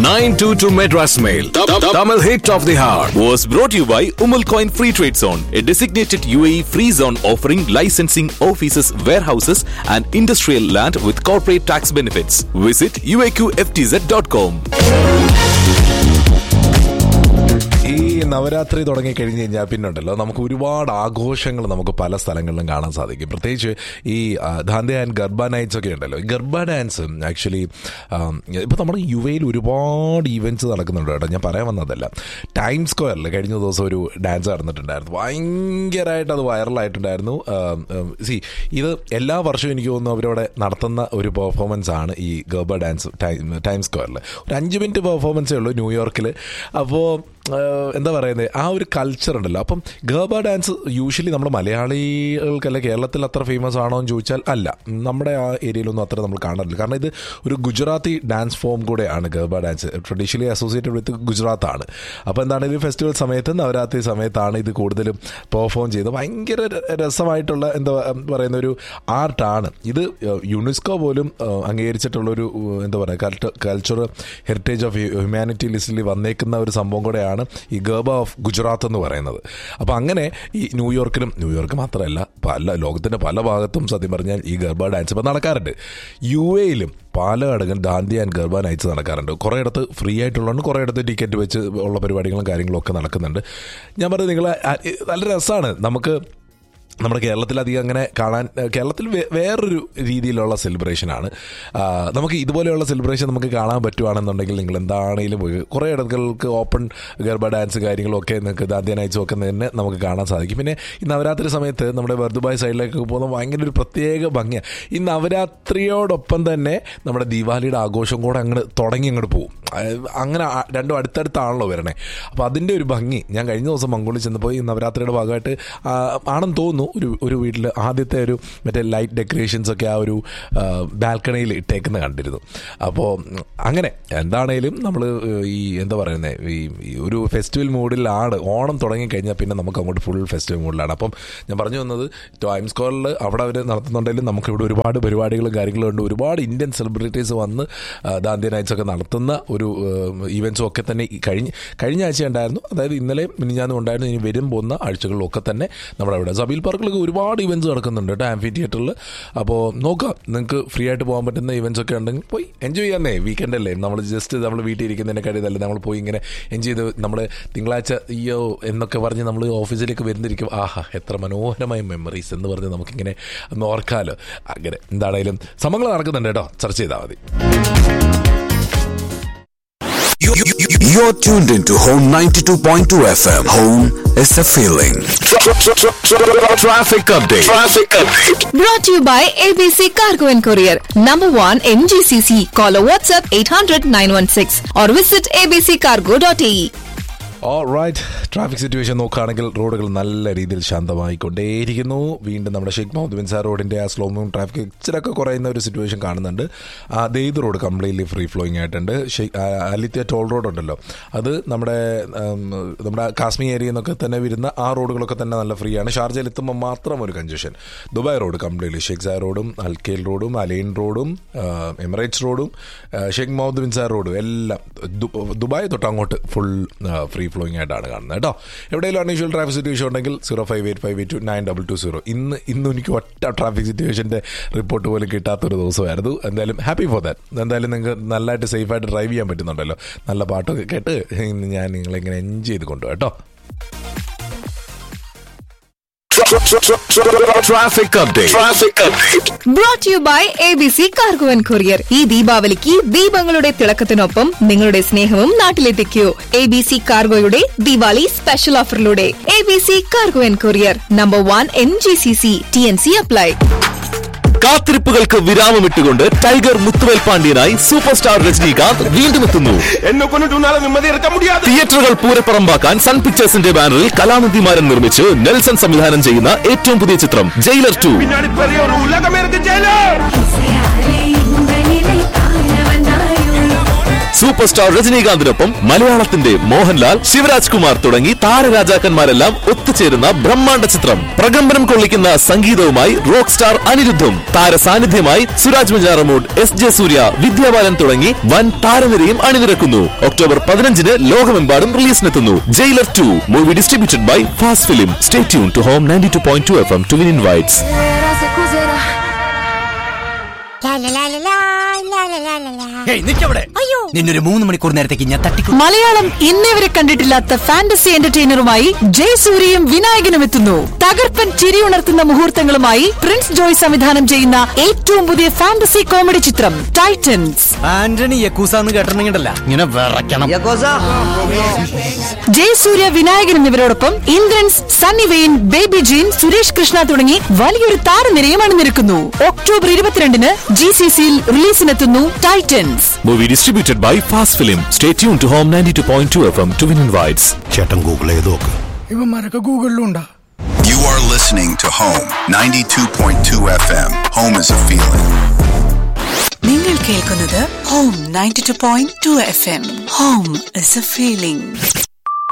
922 Madras Mail. Tamil hit of the hour. was brought to you by Umal Coin Free Trade Zone, a designated UAE free zone offering licensing offices, warehouses, and industrial land with corporate tax benefits. Visit uaqftz.com. ഈ നവരാത്രി തുടങ്ങി കഴിഞ്ഞ് കഴിഞ്ഞാൽ പിന്നെ ഉണ്ടല്ലോ നമുക്ക് ഒരുപാട് ആഘോഷങ്ങൾ നമുക്ക് പല സ്ഥലങ്ങളിലും കാണാൻ സാധിക്കും പ്രത്യേകിച്ച് ഈ ആ, ദാന്ത്യ ആൻഡ് ഗർഭ നൈറ്റ്സ് ഒക്കെ ഉണ്ടല്ലോ ഈ ഗർഭ ഡാൻസ് ആക്ച്വലി ഇപ്പോൾ നമ്മുടെ യു എയിൽ ഒരുപാട് ഈവൻറ്റ്സ് നടക്കുന്നുണ്ട് കേട്ടോ ഞാൻ പറയാൻ വന്നതല്ല ടൈം സ്ക്വയറിൽ കഴിഞ്ഞ ദിവസം ഒരു ഡാൻസ് നടന്നിട്ടുണ്ടായിരുന്നു ഭയങ്കരമായിട്ട് അത് വൈറലായിട്ടുണ്ടായിരുന്നു സി ഇത് എല്ലാ വർഷവും എനിക്ക് തോന്നുന്നു അവരവിടെ നടത്തുന്ന ഒരു പെർഫോമൻസ് ആണ് ഈ ഗർഭ ഡാൻസ് ടൈം ടൈം സ്ക്വയറിൽ ഒരു അഞ്ച് മിനിറ്റ് പെർഫോമൻസേ ഉള്ളൂ ന്യൂയോർക്കിൽ അപ്പോൾ എന്താ പറയുന്നത് ആ ഒരു കൾച്ചർ ഉണ്ടല്ലോ അപ്പം ഗർഭ ഡാൻസ് യൂഷ്വലി നമ്മൾ മലയാളികൾക്കല്ല കേരളത്തിൽ അത്ര ഫേമസ് ആണോ എന്ന് ചോദിച്ചാൽ അല്ല നമ്മുടെ ആ ഏരിയയിലൊന്നും അത്ര നമ്മൾ കാണാറില്ല കാരണം ഇത് ഒരു ഗുജറാത്തി ഡാൻസ് ഫോം കൂടെയാണ് Garba dance traditionally associated with ഗുജറാത്താണ് അപ്പോൾ എന്താണ് ഇത് ഫെസ്റ്റിവൽ സമയത്ത് നവരാത്രി സമയത്താണ് ഇത് കൂടുതലും പെർഫോം ചെയ്ത് ഭയങ്കര ര- രസമായിട്ടുള്ള എന്താ പറയുന്ന ഒരു ആർട്ടാണ് ഇത് യുനെസ്കോ പോലും ഏഹ്, അംഗീകരിച്ചിട്ടുള്ളൊരു ഏഹ്, എന്താ പറയുക കൾച്ചർ ഹെറിറ്റേജ് ഓഫ് ഹ്യൂമാനിറ്റി ലിസ്റ്റിൽ വന്നേക്കുന്ന ഒരു സംഭവം കൂടെയാണ് ഈ ഗർഭ ഓഫ് ഗുജറാത്ത് എന്ന് പറയുന്നത് അപ്പോൾ അങ്ങനെ ഈ ന്യൂയോർക്കിലും ന്യൂയോർക്ക് മാത്രമല്ല പല ലോകത്തിൻ്റെ പല ഭാഗത്തും സത്യം പറഞ്ഞാൽ ഈ ഗർഭ ഡാൻസ് ഇപ്പം നടക്കാറുണ്ട് യു എയിലും പലയിടങ്ങളിൽ ദാന്തി ആൻഡ് ഗർഭ നൈറ്റ്സ് നടക്കാറുണ്ട് കുറേ ഇടത്ത് ഫ്രീ ആയിട്ടുള്ളതുകൊണ്ട് കുറേ ഇടത്ത് ടിക്കറ്റ് വെച്ച് ഉള്ള പരിപാടികളും കാര്യങ്ങളും ഒക്കെ നടക്കുന്നുണ്ട് ഞാൻ പറഞ്ഞത് നിങ്ങൾ നല്ല രസമാണ് നമുക്ക് നമ്മുടെ കേരളത്തിൽ അധികം അങ്ങനെ കാണാൻ കേരളത്തിൽ വേ- വേറൊരു രീതിയിലുള്ള സെലിബ്രേഷനാണ് ആ, നമുക്ക് ഇതുപോലെയുള്ള സെലിബ്രേഷൻ നമുക്ക് കാണാൻ പറ്റുവാണെന്നുണ്ടെങ്കിൽ നിങ്ങൾ എന്താണെങ്കിലും പോയി കുറേ ഇടങ്ങൾക്ക് ഓപ്പൺ ഗർഭ ഡാൻസ് കാര്യങ്ങളും ഒക്കെ നിങ്ങൾക്ക് ദാദ്യ നൈറ്റ്സും ഒക്കെ തന്നെ നമുക്ക് കാണാൻ സാധിക്കും പിന്നെ ഈ നവരാത്രി സമയത്ത് നമ്മുടെ വെറുതുബായ് സൈഡിലേക്ക് പോകുന്ന ഭയങ്കര ഒരു പ്രത്യേക ഭംഗിയാണ് ഈ നവരാത്രിയോടൊപ്പം തന്നെ നമ്മുടെ ദീപാവലിയുടെ ആഘോഷം കൂടെ അങ്ങോട്ട് തുടങ്ങി അങ്ങോട്ട് പോകും ആ, അങ്ങനെ ആ- രണ്ടും അടുത്തടുത്താണല്ലോ വരണേ അപ്പോൾ അതിൻ്റെ ഒരു ഭംഗി ഞാൻ കഴിഞ്ഞ ദിവസം മംഗോളിൽ ചെന്നപ്പോൾ ഈ നവരാത്രിയുടെ ഭാഗമായിട്ട് ആ, ആണെന്ന് തോന്നുന്നു ഒരു ഒരു വീട്ടിൽ ആദ്യത്തെ ഒരു മറ്റേ ലൈറ്റ് ഡെക്കറേഷൻസ് ഒക്കെ ആ ഒരു ബാൽക്കണിയിൽ ഇട്ടേക്കുന്ന കണ്ടിരുന്നു അപ്പോൾ അങ്ങനെ എന്താണേലും നമ്മൾ ഈ എന്താ പറയുന്നത് ഈ ഈ ഒരു ഫെസ്റ്റിവൽ മൂഡിലാണ് ഓണം തുടങ്ങിക്കഴിഞ്ഞാൽ പിന്നെ നമുക്ക് അങ്ങോട്ട് ഫുൾ ഫെസ്റ്റിവൽ മൂഡിലാണ് അപ്പം ഞാൻ പറഞ്ഞു വന്നത് ടൈം സ്ക്വയറിൽ അവിടെ അവർ നടത്തുന്നുണ്ടെങ്കിലും നമുക്കിവിടെ ഒരുപാട് പരിപാടികളും കാര്യങ്ങളും ഉണ്ട് ഒരുപാട് ഇന്ത്യൻ സെലിബ്രിറ്റീസ് വന്ന് ആ, ദാന്ത്യ നൈറ്റ്സ് ഒക്കെ നടത്തുന്ന ഒരു ഈവൻസും ഒക്കെ തന്നെ ഈ കഴിഞ്ഞ കഴിഞ്ഞ ആഴ്ച ഉണ്ടായിരുന്നു അതായത് ഇന്നലെ മിനിഞ്ഞാന്നും ഉണ്ടായിരുന്നു ഇനി വരും പോകുന്ന ആഴ്ചകളിലൊക്കെ തന്നെ നമ്മുടെ അവിടെ സബീൽ പാർക്കിലൊക്കെ ഒരുപാട് ഇവൻറ്റ്സ് നടക്കുന്നുണ്ട് കേട്ടോ ആംഫി തിയേറ്ററിൽ അപ്പോൾ നോക്കാം നിങ്ങൾക്ക് ഫ്രീ ആയിട്ട് പോകാൻ പറ്റുന്ന ഇവൻറ്റ്സ് ഒക്കെ ഉണ്ടെങ്കിൽ പോയി എൻജോയ് ചെയ്യാന്നേ വീക്കെൻഡ് അല്ലേ നമ്മൾ ജസ്റ്റ് നമ്മൾ വീട്ടിൽ ഇരിക്കുന്നതിനെക്കാട്ടി നല്ല നമ്മൾ പോയി ഇങ്ങനെ എൻജോയ് ചെയ്ത് നമ്മൾ തിങ്കളാഴ്ച അയ്യോ എന്നൊക്കെ പറഞ്ഞ് നമ്മൾ ഓഫീസിലേക്ക് വരുന്നിരിക്കും ആഹാ എത്ര മനോഹരമായ മെമ്മറീസ് എന്ന് പറഞ്ഞ് നമുക്കിങ്ങനെ ഒന്ന് ഓർക്കാലോ അങ്ങനെ എന്താണേലും സംഭവങ്ങൾ നടക്കുന്നുണ്ട് കേട്ടോ ചർച്ച ചെയ്താൽ മതി You- you- you- You're tuned into Home 92.2 FM. Home is a feeling. Traffic update. Traffic update. Brought to you by ABC Cargo and Courier. Number one in GCC. Call or WhatsApp 800 916 or visit abccargo.ae. Right traffic situation നോക്കുകയാണെങ്കിൽ റോഡുകൾ നല്ല രീതിയിൽ ശാന്തമായിക്കൊണ്ടേയിരിക്കുന്നു വീണ്ടും നമ്മുടെ ഷെയ്ഖ് മുഹമ്മദ് ബിൻസാർ റോഡിന്റെ ആ slow moving traffic ഇച്ചിരൊക്കെ കുറയുന്ന ഒരു സിറ്റുവേഷൻ കാണുന്നുണ്ട് ആ ദെയ്ത് റോഡ് കംപ്ലീറ്റ്ലി ഫ്രീ ഫ്ലോയിങ് ആയിട്ടുണ്ട് ഷെയ്ഖ് ആ, അലിത്യ ടോൾ റോഡ് ഉണ്ടല്ലോ അത് നമ്മുടെ ഉം, നമ്മുടെ കാശ്മീർ ഏരിയയിൽ നിന്നൊക്കെ തന്നെ വരുന്ന ആ റോഡുകളൊക്കെ തന്നെ നല്ല ഫ്രീ ആണ് ഷാർജയിൽ എത്തുമ്പോൾ മാത്രം ഒരു congestion Dubai road completely Sheikh സാർ റോഡും അൽക്കേൽ റോഡും അലൈൻ റോഡും ആ, എമിറേറ്റ്സ് റോഡും ആ, ഷെയ്ഖ് മുഹമ്മദ് ബിൻസാർ റോഡും എല്ലാം ദു- ദുബായ് തൊട്ട് അങ്ങോട്ട് ഫുൾ ഫ്രീ ഫ്ലോയിങ് ആയിട്ടാണ് കാണുന്നത് കേട്ടോ എവിടെയെങ്കിലും അൺയൂഷ്വൽ ട്രാഫിക് സിറ്റുവേഷൻ ഉണ്ടെങ്കിൽ zero five eight five eight two nine double two zero ഇന്ന് ഇന്ന് എനിക്ക് ഒറ്റ ട്രാഫിക് സിറ്റുവേഷൻ്റെ റിപ്പോർട്ട് പോലും കിട്ടാത്തൊരു ദിവസമായിരുന്നു എന്തായാലും ഹാപ്പി ഫോർ ദാറ്റ് എന്തായാലും നിങ്ങൾക്ക് നല്ലതായിട്ട് സേഫായിട്ട് ഡ്രൈവ് ചെയ്യാൻ പറ്റുന്നുണ്ടല്ലോ നല്ല പാട്ടൊക്കെ കേട്ട് ഇന്ന് ഞാൻ നിങ്ങളിങ്ങനെ എൻജോയ് ചെയ്ത് കൊണ്ടുപോകാം കേട്ടോ Traffic update. Traffic update. Brought to you by ABC Cargo and Courier. ഈ ദീപാവലിക്ക് ദീപങ്ങളുടെ തിളക്കത്തിനൊപ്പം നിങ്ങളുടെ സ്നേഹവും നാട്ടിലെത്തിക്കൂ എ ബി സി കാർഗോയുടെ ദിവാലി സ്പെഷ്യൽ ഓഫറിലൂടെ A B C cargo and courier number one N G C C T N C apply കാത്തിരിപ്പുകൾക്ക് വിരാമമിട്ടുകൊണ്ട് ടൈഗർ മുത്തുവേൽ പാണ്ഡ്യനായി സൂപ്പർ സ്റ്റാർ രജനീകാന്ത് വീണ്ടും എത്തുന്നു என்ன கொண்டுட்டு உன்னால நிம்மதி இருக்க முடியாது തിയേറ്ററുകൾ പൂരപ്പറമ്പാക്കാൻ സൺ പിക്ചേഴ്സിന്റെ ബാനറിൽ കലാനിധിമാരൻ നിർമ്മിച്ച് നെൽസൺ സംവിധാനം ചെയ്യുന്ന ഏറ്റവും പുതിയ ചിത്രം ജയിലർ ടു பின்னாடி பெரிய ஒரு உலகம் இருக்கு ஜெயிலர் സൂപ്പർ സ്റ്റാർ രജനീകാന്തിനൊപ്പം മലയാളത്തിന്റെ മോഹൻലാൽ ശിവരാജ് കുമാർ തുടങ്ങി താരരാജാക്കന്മാരെല്ലാം ഒത്തുചേരുന്ന ബ്രഹ്മാണ്ഡ ചിത്രം പ്രകമ്പനം കൊള്ളിക്കുന്ന സംഗീതവുമായി റോക്ക് സ്റ്റാർ അനിരുദ്ധും താര സാന്നിധ്യമായി സുരാജ് മഞ്ചാറമൂഡ് എസ് ജെ സൂര്യ വിദ്യാബാലൻ തുടങ്ങി വൻ താരനിരയും അണിനിരക്കുന്നു ഒക്ടോബർ പതിനഞ്ചിന് ലോകമെമ്പാടും റിലീസിനെത്തുന്നു Jailer two movie distributed by fast film stay tune to home ninety two point two F M to win invites അയ്യോ നിന്നൊരു മൂന്ന് മണിക്കൂർ നേരത്തേക്ക് ഞാൻ തട്ടിക്കും മലയാളം ഇന്നേ വരെ കണ്ടിട്ടില്ലാത്ത ഫാന്റസി എന്റർടൈനറുമായി ജയസൂര്യയും വിനായകനും എത്തുന്നു തകർപ്പൻ ചിരിയുണർത്തുന്ന മുഹൂർത്തങ്ങളുമായി പ്രിൻസ് ജോയ് സംവിധാനം ചെയ്യുന്ന ഏറ്റവും പുതിയ ഫാന്റസി കോമഡി ചിത്രം ടൈറ്റൻസ് ആന്റണി യക്കൂസാന്ന് കേട്ടിട്ടുണ്ടെങ്കിലല്ല ഇങ്ങനെ വിറയ്ക്കണം ജയസൂര്യ വിനായകൻ എന്നിവരോടൊപ്പം Indrans Sunny Wayne Baby Jean Suresh Krishna തുടങ്ങി വലിയൊരു താരനിരയും അണിനിരക്കുന്നു ഒക്ടോബർ ഇരുപത്തിരണ്ടിന് ജി സി സിയിൽ റിലീസിനെത്തുന്നു Titans movie distributed by fast film stay tune to home ninety two point two F M to win invites ചേട്ടൻ ഗൂഗിൾ ചെയ്ത് നോക്ക് You are listening to Home 92.2 FM. Home is a feeling. നിങ്ങൾ കേൾക്കുന്നത് home ninety two point two F M home is a feeling